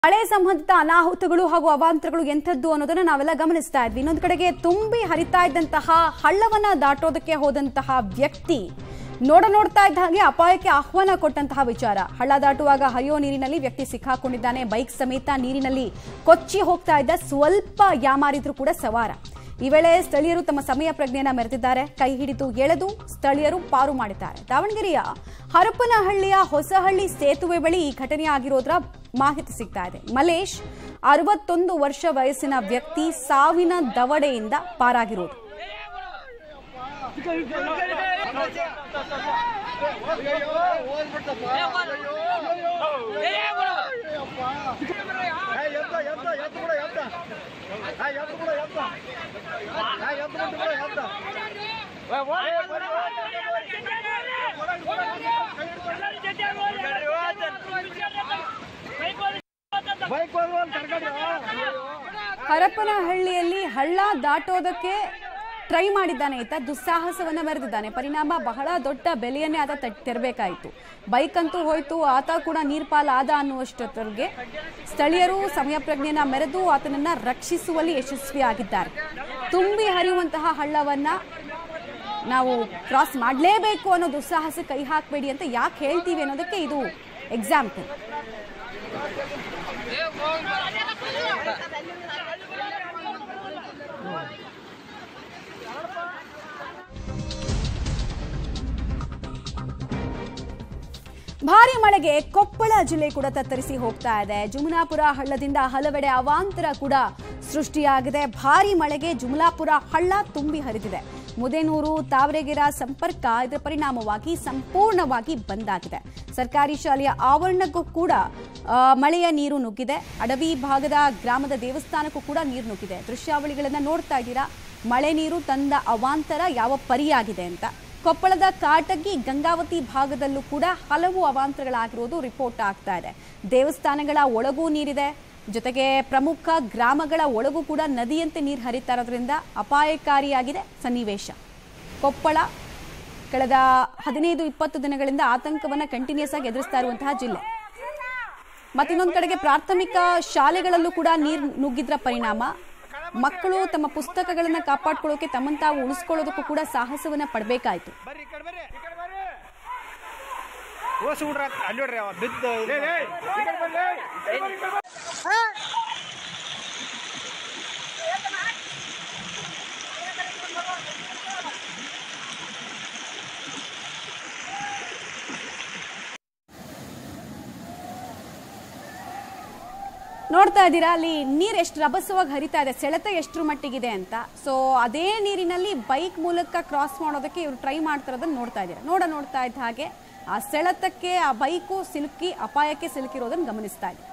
ಮಳೆ ಸಂಬಂಧಿತ ಅನಾಹುತಗಳು ಹಾಗೂ ಅವಾಂತರಗಳು ಎಂಥದ್ದು ಅನ್ನೋದನ್ನ ನಾವೆಲ್ಲ ಗಮನಿಸ್ತಾ ಇದ್ವಿ ಇನ್ನೊಂದು ಕಡೆಗೆ ತುಂಬಿ ಹರಿತಾ ಇದ್ದಂತಹ ಹಳ್ಳವನ್ನ ದಾಟೋದಕ್ಕೆ ಹೋದಂತಹ ವ್ಯಕ್ತಿ ನೋಡ ನೋಡ್ತಾ ಇದ್ದ ಹಾಗೆ ಅಪಾಯಕ್ಕೆ ಆಹ್ವಾನ ಕೊಟ್ಟಂತಹ ವಿಚಾರ ಹಳ್ಳ ದಾಟುವಾಗ ಹರಿಯೋ ನೀರಿನಲ್ಲಿ ವ್ಯಕ್ತಿ ಸಿಕ್ಕಾಕೊಂಡಿದ್ದಾನೆ ಬೈಕ್ ಸಮೇತ ನೀರಿನಲ್ಲಿ ಕೊಚ್ಚಿ ಹೋಗ್ತಾ ಇದ್ದ ಸ್ವಲ್ಪ ಯಾಮಾರಿದ್ರು ಕೂಡ ಸವಾರ ಈ ವೇಳೆ ಸ್ಥಳೀಯರು ತಮ್ಮ ಸಮಯ ಪ್ರಜ್ಞೆಯನ್ನ ಮೆರೆದಿದ್ದಾರೆ ಕೈ ಹಿಡಿದು ಎಳೆದು ಸ್ಥಳೀಯರು ಪಾರು ಮಾಡಿದ್ದಾರೆ ದಾವಣಗೆರೆಯ ಹರಪನಹಳ್ಳಿಯ ಹೊಸಹಳ್ಳಿ ಸೇತುವೆ ಬಳಿ ಈ ಘಟನೆ ಆಗಿರೋದ್ರ ಮಾಹಿತಿ ಸಿಗ್ತಾ ಇದೆ ಮಲೇಶ್ ಅರವತ್ತೊಂದು ವರ್ಷ ವಯಸ್ಸಿನ ವ್ಯಕ್ತಿ ಸಾವಿನ ದವಡೆಯಿಂದ ಪಾರಾಗಿರೋದು ಬೈಕ್ ಹರಪನಹಳ್ಳಿಯಲ್ಲಿ ಹಳ್ಳ ದಾಟೋದಕ್ಕೆ ಟ್ರೈ ಮಾಡಿದ್ದಾನೆ ಈತ ದುಸ್ಸಾಹಸವನ್ನ ಮೆರೆದಿದ್ದಾನೆ ಪರಿಣಾಮ ಬಹಳ ದೊಡ್ಡ ಬೆಲೆಯನ್ನೇ ಆತ ತಟ್- ತೆರಬೇಕಾಯಿತು ಬೈಕ್ ಅಂತೂ ಹೋಯ್ತು ಆತ ಕೂಡ ನೀರ್ಪಾಲ್ ಆದ ಅನ್ನುವಷ್ಟೊತ್ತರಿಗೆ ಸ್ಥಳೀಯರು ಸಮಯ ಪ್ರಜ್ಞೆಯನ್ನ ಮೆರೆದು ಆತನನ್ನ ರಕ್ಷಿಸುವಲ್ಲಿ ಯಶಸ್ವಿಯಾಗಿದ್ದಾರೆ ತುಂಬಿ ಹರಿಯುವಂತಹ ಹಳ್ಳವನ್ನ ನಾವು ಕ್ರಾಸ್ ಮಾಡಲೇಬೇಕು ಅನ್ನೋ ದುಸ್ಸಾಹಸ ಕೈ ಹಾಕಬೇಡಿ ಅಂತ ಯಾಕೆ ಹೇಳ್ತೀವಿ ಅನ್ನೋದಕ್ಕೆ ಇದು ಎಕ್ಸಾಂಪಲ್ ಭಾರಿ ಮಳೆಗೆ ಕೊಪ್ಪಳ ಜಿಲ್ಲೆ ಕೂಡ ತತ್ತರಿಸಿ ಹೋಗ್ತಾ ಇದೆ ಜುಮಲಾಪುರ ಹಳ್ಳದಿಂದ ಹಲವೆಡೆ ಅವಾಂತರ ಕೂಡ ಸೃಷ್ಟಿಯಾಗಿದೆ ಭಾರಿ ಮಳೆಗೆ ಜುಮಲಾಪುರ ಹಳ್ಳ ತುಂಬಿ ಹರಿದಿದೆ ಮುದೇನೂರು ತಾವರೆಗೆರ ಸಂಪರ್ಕ ಇದರ ಪರಿಣಾಮವಾಗಿ ಸಂಪೂರ್ಣವಾಗಿ ಬಂದ್ ಆಗಿದೆ ಸರ್ಕಾರಿ ಶಾಲೆಯ ಆವರಣಕ್ಕೂ ಕೂಡ ಆ, ಮಳೆಯ ನೀರು ನುಗ್ಗಿದೆ ಅಡವಿ ಭಾಗದ ಗ್ರಾಮದ ದೇವಸ್ಥಾನಕ್ಕೂ ಕೂಡ ನೀರು ನುಗ್ಗಿದೆ ದೃಶ್ಯಾವಳಿಗಳನ್ನ ನೋಡ್ತಾ ಇದ್ದೀರಾ ಮಳೆ ನೀರು ತಂದ ಅವಾಂತರ ಯಾವ ಪರಿಯಾಗಿದೆ ಅಂತ ಕೊಪ್ಪಳದ ಕಾಟಗಿ ಗಂಗಾವತಿ ಭಾಗದಲ್ಲೂ ಕೂಡ ಹಲವು ಅವಾಂತರಗಳಾಗಿರೋದು ರಿಪೋರ್ಟ್ ಆಗ್ತಾ ಇದೆ ದೇವಸ್ಥಾನಗಳ ಒಳಗೂ ನೀರಿದೆ ಜೊತೆಗೆ ಪ್ರಮುಖ ಗ್ರಾಮಗಳ ಒಳಗೂ ಕೂಡ ನದಿಯಂತೆ ನೀರು ಹರಿತಾ ಇರೋದ್ರಿಂದ ಅಪಾಯಕಾರಿಯಾಗಿದೆ ಸನ್ನಿವೇಶ ಕೊಪ್ಪಳ ಕಳೆದ ಹದಿನೈದು ಇಪ್ಪತ್ತು ದಿನಗಳಿಂದ ಆತಂಕವನ್ನ ಕಂಟಿನ್ಯೂಸ್ ಆಗಿ ಎದುರಿಸ್ತಾ ಇರುವಂತಹ ಜಿಲ್ಲೆ ಮತ್ತಿನ್ನೊಂದು ಕಡೆಗೆ ಪ್ರಾಥಮಿಕ ಶಾಲೆಗಳಲ್ಲೂ ಕೂಡ ನೀರು ನುಗ್ಗಿದ್ರ ಪರಿಣಾಮ ಮಕ್ಕಳು ತಮ್ಮ ಪುಸ್ತಕಗಳನ್ನ ಕಾಪಾಡ್ಕೊಳ್ಳೋಕೆ ತಮ್ಮನ್ನು ತಾವು ಉಳಿಸ್ಕೊಳ್ಳೋದಕ್ಕೂ ಕೂಡ ಸಾಹಸವನ್ನ ಪಡಬೇಕಾಯ್ತು ಬರ್ರಿ ಈ ಕಡೆ ಬರ್ರಿ ಈ ಕಡೆ ಬರ್ರಿ ಓಸಿ ಹುಡ್ರ ಅಲ್ಲಿ ನೋಡ್ರಿ ಅವ ಬಿದ್ದು ನೋಡ್ತಾ ಇದ್ದೀರಾ ಅಲ್ಲಿ ನೀರು ಎಷ್ಟು ರಭಸವಾಗಿ ಹರಿತಾ ಇದೆ ಸೆಳೆತ ಎಷ್ಟರ ಮಟ್ಟಿಗಿದೆ ಅಂತ ಸೊ ಅದೇ ನೀರಿನಲ್ಲಿ ಬೈಕ್ ಮೂಲಕ ಕ್ರಾಸ್ ಮಾಡೋದಕ್ಕೆ ಇವರು ಟ್ರೈ ಮಾಡ್ತಿರೋದನ್ನ ನೋಡ್ತಾ ಇದ್ದೀರಾ ನೋಡ ನೋಡ್ತಾ ಇದ್ದ ಹಾಗೆ ಆ ಸೆಳೆತಕ್ಕೆ ಆ ಬೈಕು ಸಿಲುಕಿ ಅಪಾಯಕ್ಕೆ ಸಿಲುಕಿರೋದನ್ನ ಗಮನಿಸ್ತಾ ಇದ್ದೀರಾ